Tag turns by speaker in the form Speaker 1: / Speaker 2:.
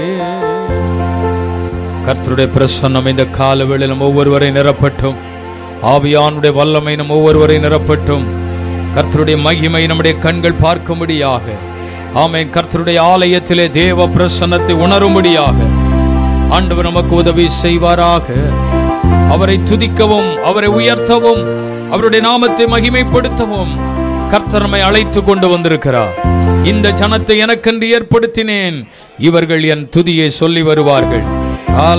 Speaker 1: கர்த்தருடைய பிரசன்னம் இந்த கால வேளையிலும் ஒவ்வொருவரை நிரப்பட்டும் ஆவியானுடைய வல்லமை நம் ஒவ்வொருவரை நிரப்பட்டும் கர்த்தருடைய மகிமை நம்முடைய கண்கள் பார்க்கும்படியாக ஆமென் கர்த்தருடைய ஆலயத்திலே தேவ பிரசன்னத்தை உணரும்படியாக ஆண்டவர் நமக்கு உதவி செய்வாராக அவரை துதிக்கவும் அவரை உயர்த்தவும் அவருடைய நாமத்தை மகிமைப்படுத்தவும் கர்த்தர் நம்மை அழைத்து கொண்டு வந்திருக்கிறார் இந்த ஜனத்தை எனக்கென்று ஏற்படுத்தினேன் இவர்கள் என் துதியை சொல்லி வருவார்கள் கால